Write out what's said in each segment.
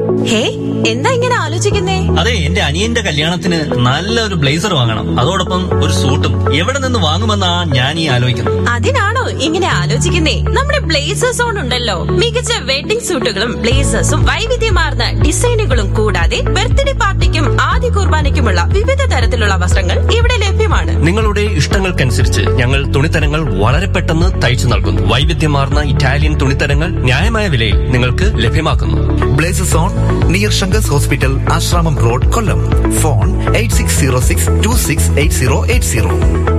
ഹേ എന്താ ഇങ്ങനെ ആലോചിക്കുന്നേ അതെ എന്റെ അനിയന്റെ കല്യാണത്തിന് നല്ലൊരു ബ്ലേസർ വാങ്ങണം അതോടൊപ്പം ഒരു സൂട്ടും എവിടെ നിന്ന് വാങ്ങുമെന്നാ ഞാൻ ഈ ആലോചിക്കുന്നത് അതിനാണോ ഇങ്ങനെ ആലോചിക്കുന്നേ നമ്മുടെ ബ്ലേസേഴ്സ് ഓൺ ഉണ്ടല്ലോ മികച്ച വെഡിംഗ് സൂട്ടുകളും ബ്ലേസേഴ്സും വൈവിധ്യമാർന്ന ഡിസൈനുകളും കൂടാതെ ബർത്ത്ഡേ പാർട്ടിക്കും ആദ്യ കുർബാനയ്ക്കുമുള്ള വിവിധ തരത്തിലുള്ള വസ്ത്രങ്ങൾ ഇവിടെ ലഭ്യമാണ് നിങ്ങളുടെ ഇഷ്ടങ്ങൾക്കനുസരിച്ച് ഞങ്ങൾ തുണിത്തരങ്ങൾ വളരെ പെട്ടെന്ന് തയ്ച്ചു നൽകുന്നു വൈവിധ്യമാർന്ന ഇറ്റാലിയൻ തുണിത്തരങ്ങൾ ന്യായമായ വിലയിൽ നിങ്ങൾക്ക് ലഭ്യമാക്കുന്നു ബ്ലേസസ് on near Sankars hospital Asramam road Kollam phone eight six zero six two six eight zero eight zero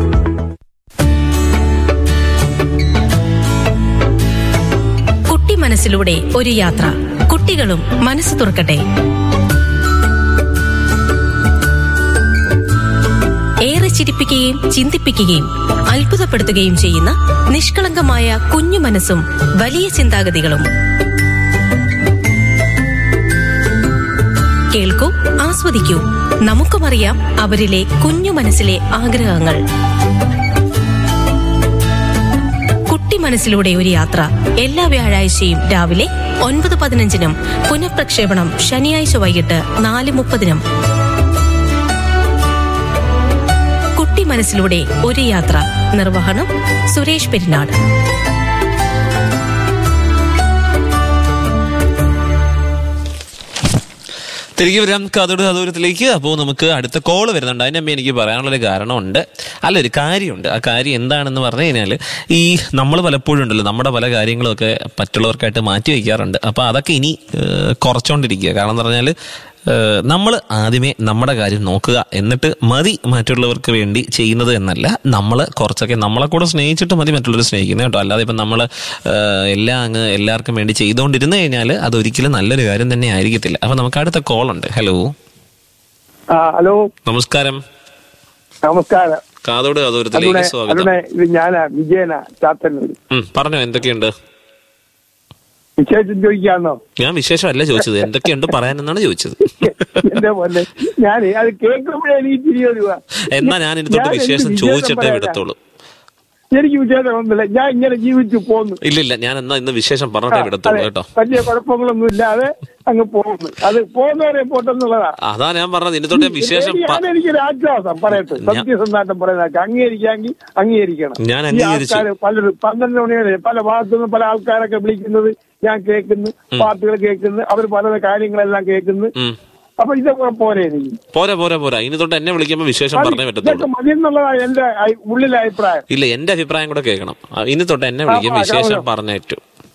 കുട്ടി മനസ്സിലൂടെ ഒരു യാത്ര കുട്ടികളും മനസ്സ് തുറക്കട്ടെ ഏറെ ചിരിപ്പിക്കുകയും ചിന്തിപ്പിക്കുകയും അത്ഭുതപ്പെടുത്തുകയും ചെയ്യുന്ന നിഷ്കളങ്കമായ കുഞ്ഞു മനസ്സും വലിയ ചിന്താഗതികളും കേൾക്കൂ ആസ്വദിക്കൂ നമുക്കുമറിയാം അവരിലെ കുഞ്ഞു മനസ്സിലെ ആഗ്രഹങ്ങൾ കുട്ടി മനസ്സിലൂടെ ഒരു യാത്ര എല്ലാ വ്യാഴാഴ്ചയും രാവിലെ ഒൻപത് പതിനഞ്ചിനും പുനഃപ്രക്ഷേപണം ശനിയാഴ്ച വൈകിട്ട് നാല് മുപ്പതിനും കുട്ടി മനസ്സിലൂടെ ഒരു യാത്ര നിർവഹണം സുരേഷ് പെരിനാട് തിരികെ വരാം കാതോട് കാതോരത്തിലേക്ക് അപ്പോൾ നമുക്ക് അടുത്ത കോള് വരുന്നുണ്ട് അതിന് അമ്മ എനിക്ക് പറയാനുള്ളൊരു കാരണമുണ്ട് അല്ല ഒരു കാര്യമുണ്ട് ആ കാര്യം എന്താണെന്ന് പറഞ്ഞു കഴിഞ്ഞാൽ ഈ നമ്മൾ പലപ്പോഴും ഉണ്ടല്ലോ നമ്മുടെ പല കാര്യങ്ങളൊക്കെ മറ്റുള്ളവർക്കായിട്ട് മാറ്റി വയ്ക്കാറുണ്ട് അപ്പോൾ അതൊക്കെ ഇനി ഏഹ്, കുറച്ചുകൊണ്ടിരിക്കുക കാരണം എന്ന് പറഞ്ഞാൽ നമ്മൾ ആദ്യമേ നമ്മുടെ കാര്യം നോക്കുക എന്നിട്ട് മതി മറ്റുള്ളവർക്ക് വേണ്ടി ചെയ്യുന്നത് എന്നല്ല നമ്മൾ കുറച്ചൊക്കെ നമ്മളെ കൂടെ സ്നേഹിച്ചിട്ട് മതി മറ്റുള്ളവർ സ്നേഹിക്കുന്നത് കേട്ടോ അല്ലാതെ ഇപ്പം നമ്മൾ എല്ലാം അങ്ങ് എല്ലാവർക്കും വേണ്ടി ചെയ്തുകൊണ്ടിരുന്നു കഴിഞ്ഞാൽ അതൊരിക്കലും നല്ലൊരു കാര്യം തന്നെ ആയിരിക്കത്തില്ല അപ്പം നമുക്ക് അടുത്ത കോൾ ഉണ്ട് ഹലോ ആ ഹലോ നമസ്കാരം നമസ്കാരം കാതോട് അരുണെ കാതോരത്തിലേക്ക് സ്വാഗതം അരുണെ ഇത് ഞാനാ വിജയന ചാത്തന്നൂർ ഉം, പറഞ്ഞോ എന്തൊക്കെയുണ്ട് വിശേഷം ചോദിക്കാന്നോ ഞാൻ വിശേഷമല്ല ചോദിച്ചത് എന്തൊക്കെയുണ്ട് പറയാനെന്നാണ് ചോദിച്ചത് എന്റെ പോലെ ഞാൻ അത് കേൾക്കുമ്പോഴേ എനിക്ക് തിരി വരുക എന്നാ ഞാൻ ഇനി തൊട്ട് ഞാൻ എന്ത് വിശേഷം വിശേഷം ചോദിച്ചിട്ടേ പറയാനാ? വിടത്തുള്ളൂ എനിക്ക് വിശേഷം ഒന്നുമില്ല ഞാൻ ഇങ്ങനെ ജീവിച്ചു പോന്നു ഇല്ലില്ല ഞാൻ എന്നാ ഇന്ന് വിശേഷം പറഞ്ഞിട്ടേ വിടത്തുള്ളൂ കേട്ടോ വലിയ കുഴപ്പങ്ങളൊന്നും ഇല്ലാതെ അങ്ങ് പോകുന്നു അത് പോകുന്നവരെ പോട്ടെന്നുള്ളതാ അതാ ഞാൻ പറഞ്ഞത് ഇനി തൊട്ട് വിശേഷം പ- ഞാൻ എനിക്കൊരു ആശ്വാസം പറയട്ടെ സത്യസന്ധാട്ടം പറയുന്നതൊക്കെ അംഗീകരിക്കാമെങ്കിൽ അംഗീകരിക്കണം ഞാൻ ഈ അംഗീകരിച്ചു. ആൾക്കാര് പലരും പന്ത്രണ്ട് മണി വരെ പല ഭാഗത്തുനിന്ന് പല ആൾക്കാരൊക്കെ വിളിക്കുന്നത് ഞാൻ കേൾക്കുന്നു പാർട്ടികൾ കേൾക്കുന്നു അവർ പല കാര്യങ്ങളെല്ലാം കേൾക്കുന്നു ഉം. അപ്പൊ ഇതൊക്കെ പോരെ എനിക്ക് പോരാ പോരാ പോരാ ഇനി തൊട്ട് എന്നെ വിളിക്കുമ്പോ വിശേഷം അത് പറഞ്ഞേ ഇതൊക്കെ പറ്റത്തുള്ളൂ മതി എന്നുള്ളതാണ് എന്റെ അയി- ഉള്ളിലെ അഭിപ്രായം ഇല്ല എന്റെ അഭിപ്രായം കൂടെ കേൾക്കണം ആ, ഇനി തൊട്ട് എന്നെ വിളിക്കും ആ, വിശേഷം പറഞ്ഞോ. പറഞ്ഞേറ്റു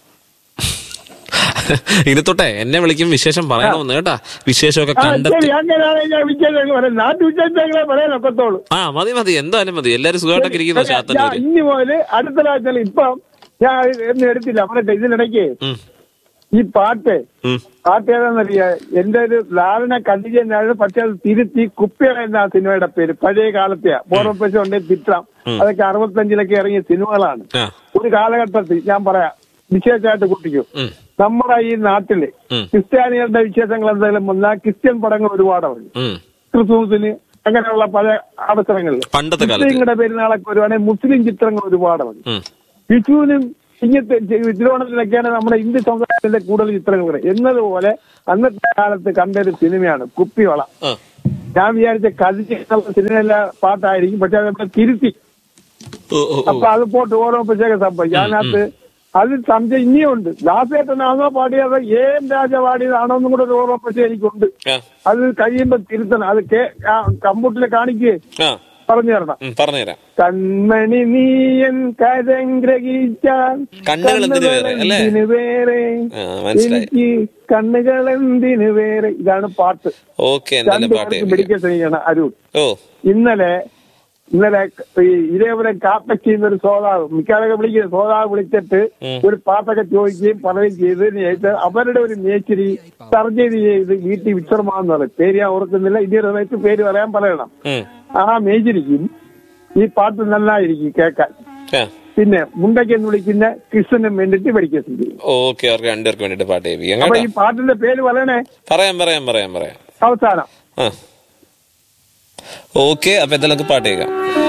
ഇനി തൊട്ടേ എന്നെ വിളിക്കും വിശേഷം പറയണമെന്ന് കേട്ടാ വിശേഷമൊക്കെ ആ, ശരി കണ്ടെത്തി അങ്ങനെയാണെങ്കിൽ ഞാൻ വിശേഷങ്ങൾ പറയാം നാട്ടു വിശേഷങ്ങളെ പറയാൻ ഒക്കത്തോളൂ ആ മതി മതി എന്തായാലും മതി എല്ലാരും സുഖമായിട്ടൊക്കെ ഇരിക്കുന്ന ഞാൻ ശാത്തന്നൂര് ഇനി മുതല് അടുത്ത ആഴ്ച ഇപ്പം ഞാൻ ഒന്നും എടുത്തില്ല പറയട്ടെ ഇതിനിടയ്ക്ക് ഉം, ഈ പാട്ട് ഉം. പാട്ട് ഏതാണെന്നറിയാ എന്റെ ഒരു ധാരണ കണ്ടിച്ചാണ് പക്ഷെ അത് തിരുത്തി കുപ്പിയ എന്ന ആ സിനിമയുടെ പേര് പഴയ കാലത്തെയാ ഓർമ്മപ്പശ ഉണ്ടെങ്കിൽ തിട്ടാം അതൊക്കെ അറുപത്തഞ്ചിലൊക്കെ ഇറങ്ങിയ സിനിമകളാണ് ആ ഒരു കാലഘട്ടത്തിൽ ഞാൻ പറയാം വിശേഷമായിട്ട് കുട്ടിക്കും ഉം, നമ്മുടെ ഈ നാട്ടില് ഉം. ക്രിസ്ത്യാനികളുടെ വിശേഷങ്ങൾ എന്തെങ്കിലും വന്നാൽ ക്രിസ്ത്യൻ പടങ്ങൾ ഒരുപാടുണ്ട് ഉം. ക്രിസ്മസിന് അങ്ങനെയുള്ള പല അവസരങ്ങളിൽ പണ്ടത്തെ കാലത്ത് മുസ്ലിങ്ങളുടെ പെരുന്നാളൊക്കെ വരുവാണെങ്കിൽ മുസ്ലിം ചിത്രങ്ങൾ ഒരുപാടുണ്ട് ഉം. വിഷുവിനും ഇങ്ങനത്തെ ചെ- തിരുവോണത്തിനൊക്കെയാണ് നമ്മുടെ ഹിന്ദു സമുദായത്തിന്റെ കൂടുതൽ ചിത്രങ്ങൾ വരുന്നത്. എന്നതുപോലെ അന്നത്തെ കാലത്ത് കണ്ട ഒരു സിനിമയാണ് കുപ്പിവള ആ, ഞാൻ വിചാരിച്ച കഥ സിനിമയിലെ പാട്ടായിരിക്കും പക്ഷെ അത് നമ്മൾ തിരുത്തി ഓ, ഓ, ഓ. അപ്പൊ അത് പോട്ട് ഓരോ പ്രത്യേക സംഭവം അതിനകത്ത് അത് സംശയം ഇനിയുണ്ട് ദാസേട്ടനാണോ പാടിയത് ഏ എം രാജ പാടിയതാണോ എന്നും കൂടെ ഒരു ഓരോ പ്രശ്നം എനിക്കുണ്ട് ആ, അത് കഴിയുമ്പോ തിരുത്തണം അത് കേ- ആ കമ്പ്യൂട്ടറിൽ കാണിക്കുകയെ ആ, പറഞ്ഞു തരണം ഉം, പറഞ്ഞുതരാം കൺമണി നീയൻ കരം ഗ്രഹിച്ചാൽ കണ്ണുകൾ എന്തിനു വേറെ, അല്ലേ? എന്തിനു വേറെ ആ, മനസ്സിലായി. എനിക്ക് കണ്ണുകൾ എന്തിനു വേറെ ഇതാണ് പാട്ട് ഓക്കെ എന്തായാലും പാട്ട് രണ്ടുപേർക്ക് കേൾപ്പിക്കാം. പിടിക്കാൻ ശ്രമിക്കണം അരുൺ ഓ ഇന്നലെ ഇന്നലെ ഈ ഇതേപോലെ കാപ്പയ്ക്ക് ഒരു സോതാവ് മിക്കാറൊക്കെ വിളിക്കുന്നത് സോതാവ് വിളിച്ചിട്ട് ഒരു പാട്ടൊക്കെ ചോദിക്കുകയും പറയുകയും ചെയ്തതിന് ശേഷം അവരുടെ ഒരു മേച്ചിരി സർജറി ചെയ്ത് വീട്ടിൽ വിശ്രമാന്ന് പറയും പേര് ഞാൻ ഓർക്കുന്നില്ല ഇതേ സമയത്ത് പേര് പറയാൻ പറയണം ഉം. ആ മേച്ചിരിക്കും ഈ പാട്ട് നന്നായിരിക്കും കേൾക്കാൻ ആ, പിന്നെ മുണ്ടയ്ക്ക് എന്ന് വിളിക്കുന്ന കൃഷ്ണനും വേണ്ടിട്ട് പഠിക്കുക ചെയ്യും ഓക്കെ അവർക്ക് രണ്ടുപേർക്ക് വേണ്ടിട്ട് പാട്ട് കേൾപ്പിക്കാം അപ്പൊ കേട്ടോ ഈ പാട്ടിന്റെ പേര് പറയണേ പറയാം പറയാം പറയാം പറയാം അവസാനം ആ ഓക്കെ അപ്പൊ എന്തായാലും നമുക്ക് പാട്ട് കേൾക്കാം